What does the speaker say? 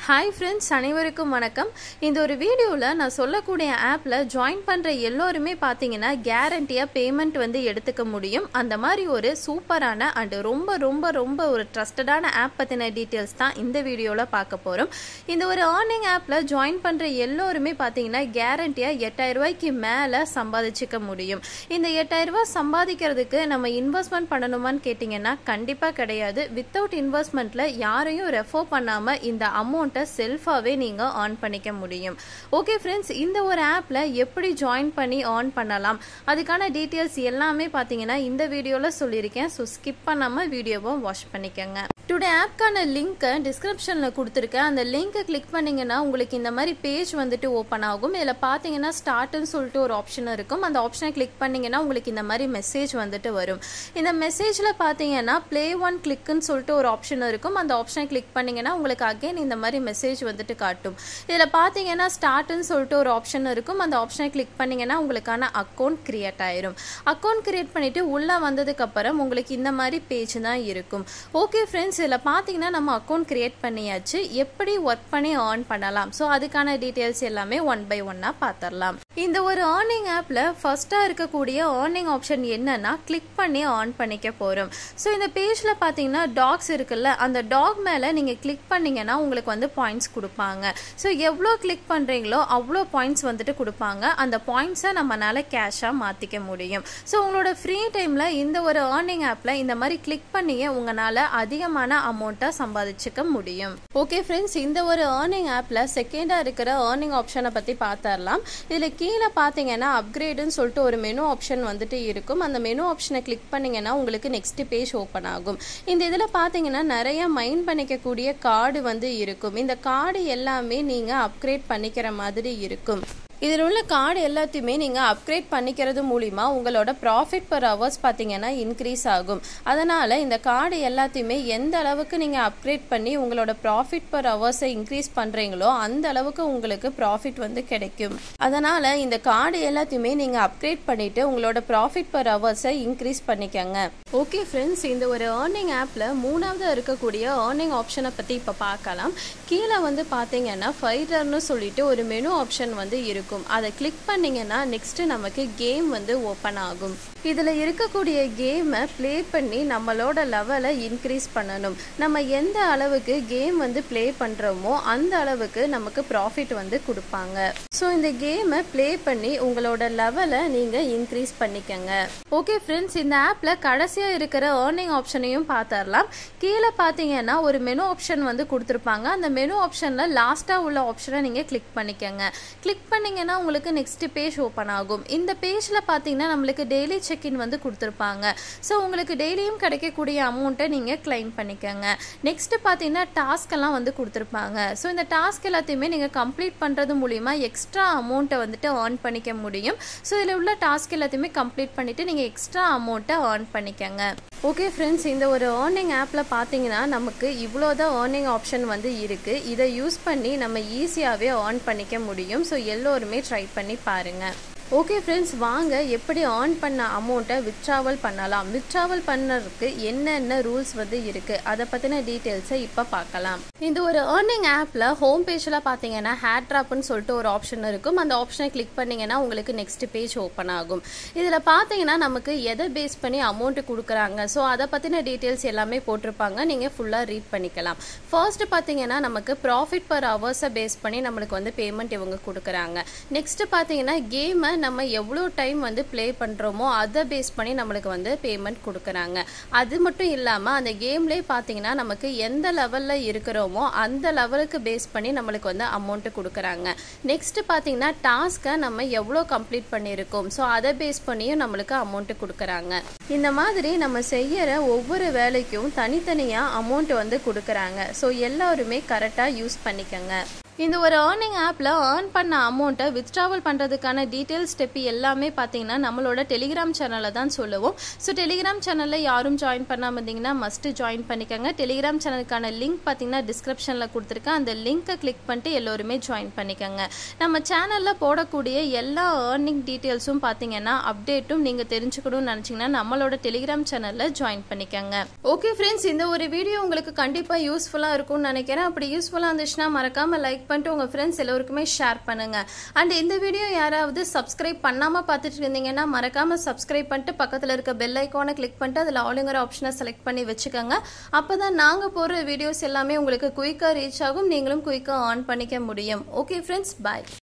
hi friends அனைவருக்கும் வணக்கம் இந்த ஒரு வீடியோவில் நான் சொல்லக்கூடிய ஆப்பில் ஜாயின் பண்ணுற எல்லோருமே பார்த்தீங்கன்னா கேரண்டியாக பேமெண்ட் வந்து எடுத்துக்க முடியும் அந்த மாதிரி ஒரு சூப்பரான அண்டு ரொம்ப ரொம்ப ரொம்ப ஒரு ட்ரஸ்டடான ஆப் பற்றின டீட்டெயில்ஸ் தான் இந்த வீடியோவில் பார்க்க போகிறோம் இந்த ஒரு ஏர்னிங் ஆப்பில் ஜாயின் பண்ணுற எல்லோருமே பார்த்தீங்கன்னா கேரண்டியாக எட்டாயிரம் ரூபாய்க்கு மேலே சம்பாதிச்சுக்க முடியும் இந்த எட்டாயிரம் ரூபாய் சம்பாதிக்கிறதுக்கு நம்ம இன்வெஸ்ட்மெண்ட் பண்ணணுமான்னு கேட்டிங்கன்னா கண்டிப்பாக கிடையாது வித்தவுட் இன்வெஸ்ட்மெண்ட்டில் யாரையும் ரெஃபர் பண்ணாமல் இந்த அமௌண்ட் அமௌண்ட்டை செல்ஃபாகவே நீங்கள் ஆன் பண்ணிக்க முடியும் ஓகே ஃப்ரெண்ட்ஸ் இந்த ஒரு ஆப்பில் எப்படி ஜாயின் பண்ணி ஆன் பண்ணலாம் அதுக்கான டீட்டெயில்ஸ் எல்லாமே பார்த்தீங்கன்னா இந்த வீடியோவில் சொல்லியிருக்கேன் ஸோ ஸ்கிப் பண்ணாமல் வீடியோவை வாஷ் பண்ணிக்கோங்க டுடே ஆப்க்கான லிங்க்கை டிஸ்கிரிப்ஷனில் கொடுத்துருக்கேன் அந்த லிங்க்கை கிளிக் பண்ணிங்கன்னா உங்களுக்கு இந்த மாதிரி பேஜ் வந்துட்டு ஓப்பன் ஆகும் இதில் பார்த்தீங்கன்னா ஸ்டார்ட்னு சொல்லிட்டு ஒரு ஆப்ஷன் இருக்கும் அந்த ஆப்ஷனை கிளிக் பண்ணிங்கன்னா உங்களுக்கு இந்த மாதிரி மெசேஜ் வந்துட்டு வரும் இந்த மெசேஜில் பார்த்தீங்கன்னா ப்ளே ஒன் கிளிக்குன்னு சொல்லிட்டு ஒரு ஆப்ஷன் இருக்கும் அந்த ஆப்ஷனை கிளிக் பண்ணிங்கன்னா உங்களுக்கு அகைன் இந்த மாதிரி மெசேஜ் வந்துட்டு காட்டும் இதில் பார்த்தீங்கன்னா ஸ்டார்ட்னு சொல்லிட்டு ஒரு ஆப்ஷன் இருக்கும் அந்த ஆப்ஷனை கிளிக் பண்ணிங்கன்னா உங்களுக்கான அக்கௌண்ட் கிரியேட் ஆயிரும் அக்கௌண்ட் கிரியேட் பண்ணிவிட்டு உள்ளே வந்ததுக்கப்புறம் உங்களுக்கு இந்த மாதிரி பேஜ் தான் இருக்கும் ஓகே ஃப்ரெண்ட்ஸ் இதில் பார்த்தீங்கன்னா நம்ம அக்கௌண்ட் கிரியேட் பண்ணியாச்சு எப்படி ஒர்க் பண்ணி ஏர்ன் பண்ணலாம் ஸோ அதுக்கான டீட்டெயில்ஸ் எல்லாமே ஒன் பை ஒன்னாக பார்த்துடலாம் இந்த ஒரு ஏர்னிங் ஆப்பில் ஃபஸ்ட்டாக இருக்கக்கூடிய ஏர்னிங் ஆப்ஷன் என்னன்னா கிளிக் பண்ணி ஆன் பண்ணிக்க போகிறோம் ஸோ இந்த பேஜில் பார்த்தீங்கன்னா டாக்ஸ் இருக்குல்ல அந்த டாக் மேலே நீங்கள் கிளிக் பண்ணிங்கன்னா உங்களுக்கு வந்து பாயிண்ட்ஸ் கொடுப்பாங்க ஸோ எவ்வளோ கிளிக் பண்ணுறீங்களோ அவ்வளோ பாயிண்ட்ஸ் வந்துட்டு கொடுப்பாங்க அந்த பாயிண்ட்ஸை நம்மளால் கேஷாக மாற்றிக்க முடியும் ஸோ உங்களோட ஃப்ரீ டைமில் இந்த ஒரு ஏர்னிங் ஆப்பில் இந்த மாதிரி கிளிக் பண்ணியே உங்களால் அதிகமான அமௌண்ட்டை சம்பாதிச்சுக்க முடியும் ஓகே ஃப்ரெண்ட்ஸ் இந்த ஒரு ஏர்னிங் ஆப்பில் செகண்டாக இருக்கிற ஏர்னிங் ஆப்ஷனை பற்றி பார்த்துடலாம் இதில் கீழே பார்த்தீங்கன்னா அப்கிரேடுன்னு சொல்லிட்டு ஒரு மெனு ஆப்ஷன் வந்துட்டு இருக்கும் அந்த மெனு ஆப்ஷனை கிளிக் பண்ணிங்கன்னா உங்களுக்கு நெக்ஸ்ட் பேஜ் ஓப்பன் ஆகும் இந்த இதில் பார்த்தீங்கன்னா நிறைய மைண்ட் பண்ணிக்கக்கூடிய கார்டு வந்து இருக்கும் இந்த கார்டு எல்லாமே நீங்கள் அப்கிரேட் பண்ணிக்கிற மாதிரி இருக்கும் இதில் உள்ள கார்டு எல்லாத்தையுமே நீங்கள் அப்கிரேட் பண்ணிக்கிறது மூலிமா உங்களோட ப்ராஃபிட் பர் ஹவர்ஸ் பார்த்தீங்கன்னா இன்க்ரீஸ் ஆகும் அதனால் இந்த கார்டு எல்லாத்தையுமே எந்த அளவுக்கு நீங்கள் அப்கிரேட் பண்ணி உங்களோட ப்ராஃபிட் பர் ஹவர்ஸை இன்க்ரீஸ் பண்ணுறீங்களோ அந்த அளவுக்கு உங்களுக்கு ப்ராஃபிட் வந்து கிடைக்கும் அதனால் இந்த கார்டு எல்லாத்தையுமே நீங்கள் அப்கிரேட் பண்ணிவிட்டு உங்களோட ப்ராஃபிட் பர் ஹவர்ஸை இன்க்ரீஸ் பண்ணிக்கோங்க ஓகே ஃப்ரெண்ட்ஸ் இந்த ஒரு ஏர்னிங் ஆப்பில் மூணாவது இருக்கக்கூடிய ஏர்னிங் ஆப்ஷனை பற்றி இப்போ பார்க்கலாம் கீழே வந்து பார்த்தீங்கன்னா ஃபைட்டர்னு சொல்லிட்டு ஒரு மெனு ஆப்ஷன் வந்து இருக்கும் இருக்கும் அதை கிளிக் பண்ணிங்கன்னா நெக்ஸ்ட்டு நமக்கு கேம் வந்து ஓப்பன் ஆகும் இதில் இருக்கக்கூடிய கேமை ப்ளே பண்ணி நம்மளோட லெவலை இன்க்ரீஸ் பண்ணணும் நம்ம எந்த அளவுக்கு கேம் வந்து ப்ளே பண்ணுறோமோ அந்த அளவுக்கு நமக்கு ப்ராஃபிட் வந்து கொடுப்பாங்க ஸோ இந்த கேமை ப்ளே பண்ணி உங்களோட லெவலை நீங்கள் இன்க்ரீஸ் பண்ணிக்கங்க ஓகே ஃப்ரெண்ட்ஸ் இந்த ஆப்பில் கடைசியாக இருக்கிற ஏர்னிங் ஆப்ஷனையும் பார்த்துடலாம் கீழே பார்த்தீங்கன்னா ஒரு மெனு ஆப்ஷன் வந்து கொடுத்துருப்பாங்க அந்த மெனு ஆப்ஷனில் லாஸ்ட்டாக உள்ள ஆப்ஷனை நீங்கள் கிளிக் பண்ணிக்கங்க கிளிக் பண்ணிங்கன்னா உங்களுக்கு நெக்ஸ்ட் பேஜ் ஓப்பன் ஆகும் இந்த பேஜில் பார்த்தீங்கன்னா நம்மளுக்கு டெய்லி செக்இன் வந்து கொடுத்துருப்பாங்க ஸோ உங்களுக்கு டெய்லியும் கிடைக்கக்கூடிய அமௌண்ட்டை நீங்கள் கிளைம் பண்ணிக்கோங்க நெக்ஸ்ட்டு பார்த்தீங்கன்னா டாஸ்க் எல்லாம் வந்து கொடுத்துருப்பாங்க ஸோ இந்த டாஸ்க் எல்லாத்தையுமே நீங்கள் கம்ப்ளீட் பண்ணுறது மூலிமா எக்ஸ்ட்ரா அமௌண்ட்டை வந்துட்டு ஏர்ன் பண்ணிக்க முடியும் ஸோ இதில் உள்ள டாஸ்க் எல்லாத்தையுமே கம்ப்ளீட் பண்ணிவிட்டு நீங்கள் எக்ஸ்ட்ரா அமௌண்ட்டை ஏர்ன் பண்ணிக்கோங்க ஓகே ஃப்ரெண்ட்ஸ் இந்த ஒரு ஏர்னிங் ஆப்பில் பார்த்தீங்கன்னா நமக்கு இவ்வளோ தான் ஏர்னிங் ஆப்ஷன் வந்து இருக்குது இதை யூஸ் பண்ணி நம்ம ஈஸியாகவே ஏர்ன் பண்ணிக்க முடியும் ஸோ எல்லோருமே ட்ரை பண்ணி பாருங்கள் ஓகே ஃப்ரெண்ட்ஸ் வாங்க எப்படி ஆன் பண்ண அமௌண்ட்டை வித்ட்ராவல் பண்ணலாம் வித்ட்ராவல் பண்ணுறதுக்கு என்னென்ன ரூல்ஸ் வந்து இருக்குது அதை பற்றின டீட்டெயில்ஸை இப்போ பார்க்கலாம் இந்த ஒரு ஏர்னிங் ஆப்பில் ஹோம் பேஜில் பார்த்தீங்கன்னா ஹேர் ட்ராப்னு சொல்லிட்டு ஒரு ஆப்ஷன் இருக்கும் அந்த ஆப்ஷனை கிளிக் பண்ணிங்கன்னா உங்களுக்கு நெக்ஸ்ட் பேஜ் ஓப்பன் ஆகும் இதில் பார்த்தீங்கன்னா நமக்கு எதை பேஸ் பண்ணி அமௌண்ட்டு கொடுக்குறாங்க ஸோ அதை பற்றின டீட்டெயில்ஸ் எல்லாமே போட்டிருப்பாங்க நீங்கள் ஃபுல்லாக ரீட் பண்ணிக்கலாம் ஃபர்ஸ்ட் பார்த்தீங்கன்னா நமக்கு ப்ராஃபிட் பர் ஹவர்ஸை பேஸ் பண்ணி நம்மளுக்கு வந்து பேமெண்ட் இவங்க கொடுக்குறாங்க நெக்ஸ்ட் பார்த்தீங்கன்னா கேமை நம்ம எவ்வளோ டைம் வந்து ப்ளே பண்ணுறோமோ அதை பேஸ் பண்ணி நம்மளுக்கு வந்து பேமெண்ட் கொடுக்குறாங்க அது மட்டும் இல்லாமல் அந்த கேம்லேயே பார்த்தீங்கன்னா நமக்கு எந்த லெவலில் இருக்கிறோமோ அந்த லெவலுக்கு பேஸ் பண்ணி நம்மளுக்கு வந்து அமௌண்ட்டு கொடுக்குறாங்க நெக்ஸ்ட்டு பார்த்தீங்கன்னா டாஸ்க்கை நம்ம எவ்வளோ கம்ப்ளீட் பண்ணியிருக்கோம் ஸோ அதை பேஸ் பண்ணியும் நம்மளுக்கு அமௌண்ட்டு கொடுக்குறாங்க இந்த மாதிரி நம்ம செய்கிற ஒவ்வொரு வேலைக்கும் தனித்தனியாக அமௌண்ட் வந்து கொடுக்குறாங்க ஸோ எல்லாருமே கரெக்டாக யூஸ் பண்ணிக்கோங்க இந்த ஒரு ஏர்னிங் ஆப்பில் ஏர்ன் பண்ண அமௌண்ட்டை வித்ட்ராவல் பண்ணுறதுக்கான டீட்டெயில் ஸ்டெப் எல்லாமே பார்த்தீங்கன்னா நம்மளோட டெலிகிராம் சேனலில் தான் சொல்லுவோம் ஸோ டெலிகிராம் சேனலில் யாரும் ஜாயின் பண்ணாமல் இருந்தீங்கன்னா மஸ்ட்டு ஜாயின் பண்ணிக்கோங்க டெலிகிராம் சேனலுக்கான லிங்க் பார்த்தீங்கன்னா டிஸ்கிரிப்ஷனில் கொடுத்துருக்கேன் அந்த லிங்க்கை கிளிக் பண்ணிட்டு எல்லோருமே ஜாயின் பண்ணிக்கோங்க நம்ம சேனலில் போடக்கூடிய எல்லா ஏர்னிங் டீட்டெயில்ஸும் பார்த்தீங்கன்னா அப்டேட்டும் நீங்கள் தெரிஞ்சுக்கணும்னு நினச்சிங்கன்னா நம்மளோட டெலிகிராம் சேனலில் ஜாயின் பண்ணிக்கோங்க ஓகே ஃப்ரெண்ட்ஸ் இந்த ஒரு வீடியோ உங்களுக்கு கண்டிப்பாக யூஸ்ஃபுல்லாக இருக்கும்னு நினைக்கிறேன் அப்படி யூஸ்ஃபுல்லாக இருந்துச்சுன்னா மறக்காமல் லைக் பண்ணிட்டு உங்கள் ஃப்ரெண்ட்ஸ் எல்லோருக்குமே ஷேர் பண்ணுங்கள் அண்ட் இந்த வீடியோ யாராவது சப்ஸ்கிரைப் பண்ணாமல் பார்த்துட்டு இருந்தீங்கன்னா மறக்காமல் சப்ஸ்கிரைப் பண்ணிட்டு பக்கத்தில் இருக்க பெல் ஐக்கானை கிளிக் பண்ணிட்டு அதில் ஆளுங்கிற ஆப்ஷனை செலக்ட் பண்ணி வச்சுக்கோங்க அப்போ தான் நாங்கள் போடுற வீடியோஸ் எல்லாமே உங்களுக்கு குயிக்காக ரீச் ஆகும் நீங்களும் குயிக்காக ஆன் பண்ணிக்க முடியும் ஓகே ஃப்ரெண்ட்ஸ் பாய்